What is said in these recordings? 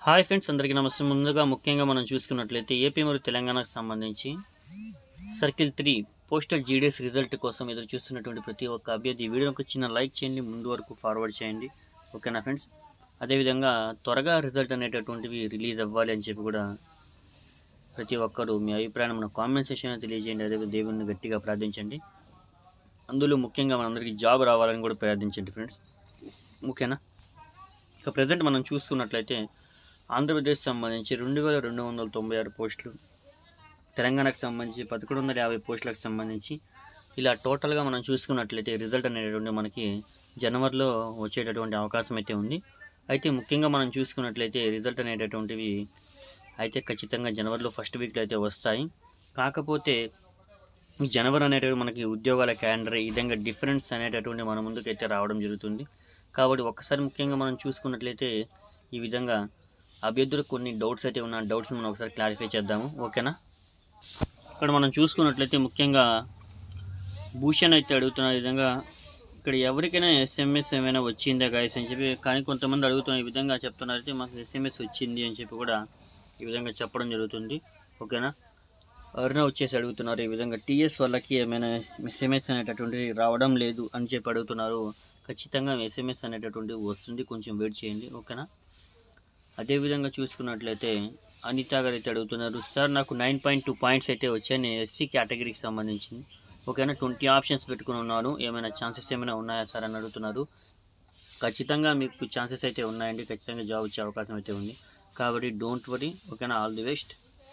hi friends అందరికీ నమస్తే ముందుగా ముఖ్యంగా మనం చూసుకున్నట్లయితే ఏపీ మరియు తెలంగాణకు సంబంధించి circle three postal GDS result కోసం ఎదురు చూస్తున్నటువంటి ప్రతి ఒక్క అభ్యర్థి ఈ వీడియోకి చిన్న లైక్ చేయండి ముందు వరకు ఫార్వర్డ్ చేయండి ఓకేనా ఫ్రెండ్స్ అదేవిధంగా త్వరగా రిజల్ట్ అనేటటువంటివి రిలీజ్ అవ్వాలి అని చెప్పి కూడా ప్రతి ఒక్కరూ మీ అభిప్రాయం మన కామెంట్ సెక్షన్లో తెలియజేయండి అదే దేవుని గట్టిగా ప్రార్థించండి అందులో ముఖ్యంగా మనందరికీ జాబ్ రావాలని కూడా ప్రార్థించండి ఫ్రెండ్స్ ఓకేనా ఇక ప్రజెంట్ మనం చూసుకున్నట్లయితే ఆంధ్రప్రదేశ్ సంబంధించి రెండు వేల రెండు వందల తొంభై ఆరు పోస్టులు తెలంగాణకు సంబంధించి పదకొండు వందల యాభై పోస్టులకు సంబంధించి ఇలా టోటల్గా మనం చూసుకున్నట్లయితే రిజల్ట్ అనేటువంటి మనకి జనవరిలో వచ్చేటటువంటి అవకాశం అయితే ఉంది అయితే ముఖ్యంగా మనం చూసుకున్నట్లయితే రిజల్ట్ అనేటటువంటివి అయితే ఖచ్చితంగా జనవరిలో ఫస్ట్ వీక్లో అయితే వస్తాయి కాకపోతే ఈ జనవరి అనేటువంటి మనకి ఉద్యోగాల క్యాలెండర్ ఈ విధంగా డిఫరెన్స్ అనేటటువంటి మన ముందుకు అయితే రావడం జరుగుతుంది కాబట్టి ఒక్కసారి ముఖ్యంగా మనం చూసుకున్నట్లయితే ఈ విధంగా అభ్యర్థులకు కొన్ని డౌట్స్ అయితే ఉన్న డౌట్స్ మనం ఒకసారి క్లారిఫై చేద్దాము ఓకేనా ఇక్కడ మనం చూసుకున్నట్లయితే ముఖ్యంగా భూషణ్ అయితే అడుగుతున్న విధంగా ఇక్కడ ఎవరికైనా ఎస్ఎంఎస్ ఏమైనా వచ్చిందా గాయస్ అని చెప్పి కానీ కొంతమంది అడుగుతున్న ఈ విధంగా చెప్తున్నారు అయితే మాకు ఎస్ఎంఎస్ వచ్చింది అని చెప్పి కూడా ఈ విధంగా చెప్పడం జరుగుతుంది ఓకేనా అరుణ వచ్చేసి అడుగుతున్నారు ఈ విధంగా టీఎస్ వాళ్ళకి ఏమైనా ఎస్ఎంఎస్ అనేటటువంటిది రావడం లేదు అని చెప్పి అడుగుతున్నారు ఖచ్చితంగా ఎస్ఎంఎస్ అనేటటువంటిది వస్తుంది కొంచెం వెయిట్ చేయండి ఓకేనా అదేవిధంగా చూసుకున్నట్లయితే అనిత గారు అయితే అడుగుతున్నారు సార్ నాకు నైన్ పాయింట్ టూ పాయింట్స్ అయితే వచ్చాయి నేను ఎస్సీ కేటగిరీకి సంబంధించి ఓకేనా ట్వంటీ ఆప్షన్స్ పెట్టుకుని ఉన్నాను ఏమైనా ఛాన్సెస్ ఏమైనా ఉన్నాయా సార్ అని అడుగుతున్నారు ఖచ్చితంగా మీకు ఛాన్సెస్ అయితే ఉన్నాయండి ఖచ్చితంగా జాబ్ వచ్చే అవకాశం అయితే ఉంది కాబట్టి డోంట్ వరీ ఓకేనా ఆల్ ది బెస్ట్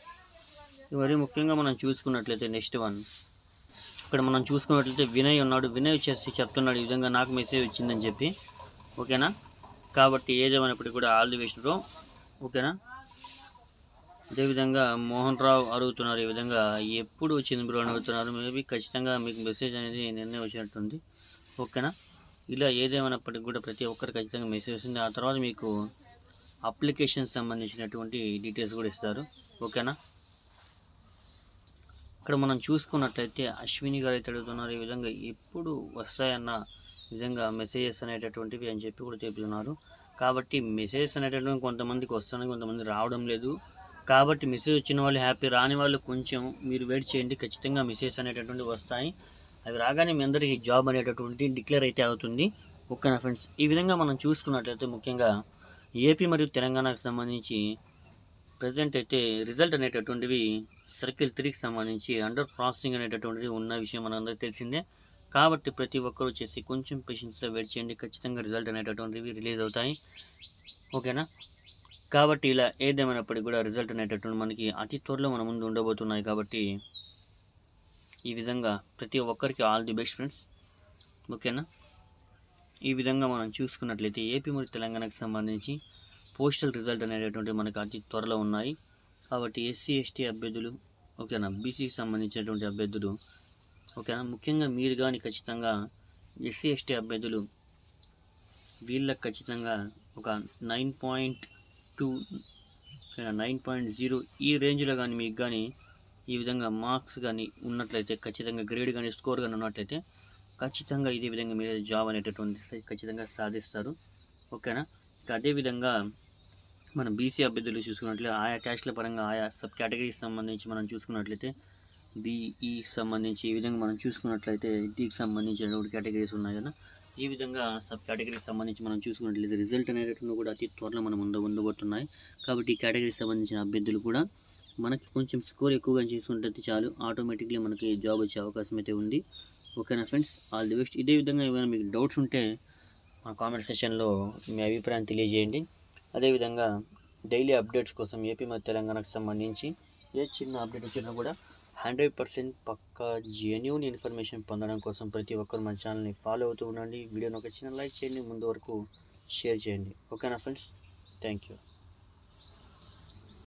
మరి ముఖ్యంగా మనం చూసుకున్నట్లయితే నెక్స్ట్ వన్ ఇక్కడ మనం చూసుకున్నట్లయితే వినయ్ ఉన్నాడు వినయ్ వచ్చేసి చెప్తున్నాడు ఈ విధంగా నాకు మెసేజ్ వచ్చిందని చెప్పి ఓకేనా కాబట్టి ఏదేమైనప్పటికీ కూడా ఆల్ ది బెస్ట్ బ్రో ఓకేనా అదేవిధంగా మోహన్ రావు అడుగుతున్నారు ఈ విధంగా ఎప్పుడు వచ్చింది బ్రో అని అడుగుతున్నారు మేబీ ఖచ్చితంగా మీకు మెసేజ్ అనేది నిన్నే వచ్చినట్టుంది ఓకేనా ఇలా ఏదేమైనప్పటికీ కూడా ప్రతి ఒక్కరు ఖచ్చితంగా మెసేజ్ వస్తుంది ఆ తర్వాత మీకు అప్లికేషన్ సంబంధించినటువంటి డీటెయిల్స్ కూడా ఇస్తారు ఓకేనా ఇక్కడ మనం చూసుకున్నట్లయితే అశ్విని గారు అయితే అడుగుతున్నారు ఈ విధంగా ఎప్పుడు వస్తాయన్న విధంగా మెసేజెస్ అనేటటువంటివి అని చెప్పి కూడా చెప్తున్నారు కాబట్టి మెసేజెస్ అనేటటువంటి కొంతమందికి వస్తున్నాయి కొంతమంది రావడం లేదు కాబట్టి మెసేజ్ వచ్చిన వాళ్ళు హ్యాపీ రాని వాళ్ళు కొంచెం మీరు వెయిట్ చేయండి ఖచ్చితంగా మెసేజ్ అనేటటువంటి వస్తాయి అవి రాగానే మీ అందరికీ జాబ్ అనేటటువంటి డిక్లేర్ అయితే అవుతుంది ఓకేనా ఫ్రెండ్స్ ఈ విధంగా మనం చూసుకున్నట్లయితే ముఖ్యంగా ఏపీ మరియు తెలంగాణకు సంబంధించి ప్రజెంట్ అయితే రిజల్ట్ అనేటటువంటివి సర్కిల్ త్రీకి సంబంధించి అండర్ ప్రాసెసింగ్ అనేటటువంటిది ఉన్న విషయం మనందరికీ తెలిసిందే కాబట్టి ప్రతి ఒక్కరు వచ్చేసి కొంచెం పేషెన్స్తో వెయిట్ చేయండి ఖచ్చితంగా రిజల్ట్ అనేటటువంటివి రిలీజ్ అవుతాయి ఓకేనా కాబట్టి ఇలా ఏదేమైనప్పటికీ కూడా రిజల్ట్ అనేటటువంటి మనకి అతి త్వరలో మన ముందు ఉండబోతున్నాయి కాబట్టి ఈ విధంగా ప్రతి ఒక్కరికి ఆల్ ది బెస్ట్ ఫ్రెండ్స్ ఓకేనా ఈ విధంగా మనం చూసుకున్నట్లయితే ఏపీ మరియు తెలంగాణకు సంబంధించి పోస్టల్ రిజల్ట్ అనేటటువంటి మనకు అతి త్వరలో ఉన్నాయి కాబట్టి ఎస్సీ ఎస్టీ అభ్యర్థులు ఓకేనా బీసీకి సంబంధించినటువంటి అభ్యర్థులు ఓకేనా ముఖ్యంగా మీరు కానీ ఖచ్చితంగా ఎస్సీ ఎస్టీ అభ్యర్థులు వీళ్ళకి ఖచ్చితంగా ఒక nine point two nine point zero ఈ రేంజ్లో కానీ మీకు కానీ ఈ విధంగా మార్క్స్ కానీ ఉన్నట్లయితే ఖచ్చితంగా గ్రేడ్ కానీ స్కోర్ కానీ ఉన్నట్లయితే ఖచ్చితంగా ఇదే విధంగా మీరు జాబ్ అనేటటువంటి ఖచ్చితంగా సాధిస్తారు ఓకేనా ఇక అదేవిధంగా మనం బీసీ అభ్యర్థులు చూసుకున్నట్లయితే ఆయా క్యాస్ట్ల పరంగా ఆయా సబ్ కేటగిరీకి సంబంధించి మనం చూసుకున్నట్లయితే బీఈకి సంబంధించి ఈ విధంగా మనం చూసుకున్నట్లయితే డీకి సంబంధించినటువంటి కేటగిరీస్ ఉన్నాయి కదా ఈ విధంగా సబ్ కేటగిరీకి సంబంధించి మనం చూసుకున్నట్లయితే రిజల్ట్ అనేటటువంటి కూడా అతి త్వరలో మనం ముందు ఉండబోతున్నాయి కాబట్టి ఈ కేటగిరీకి సంబంధించిన అభ్యర్థులు కూడా మనకి కొంచెం స్కోర్ ఎక్కువగా చేసుకుంటే చాలు ఆటోమేటిక్లీ మనకి జాబ్ వచ్చే అవకాశం అయితే ఉంది ఓకేనా ఫ్రెండ్స్ ఆల్ ది బెస్ట్ ఇదే విధంగా ఏమైనా మీకు డౌట్స్ ఉంటే మా కామెంట్ సెషన్లో మీ అభిప్రాయం తెలియజేయండి అదేవిధంగా డైలీ అప్డేట్స్ కోసం ఏపీ మరియు తెలంగాణకు సంబంధించి ఏ చిన్న అప్డేట్ వచ్చినా కూడా హండ్రెడ్ పర్సెంట్ పక్కా జెన్యున్ ఇన్ఫర్మేషన్ పొందడం కోసం ప్రతి ఒక్కరు మన ఛానల్ని ఫాలో అవుతూ ఉండండి వీడియోని ఒక చిన్న లైక్ చేయండి ముందు వరకు షేర్ చేయండి ఓకేనా ఫ్రెండ్స్ థ్యాంక్ యూ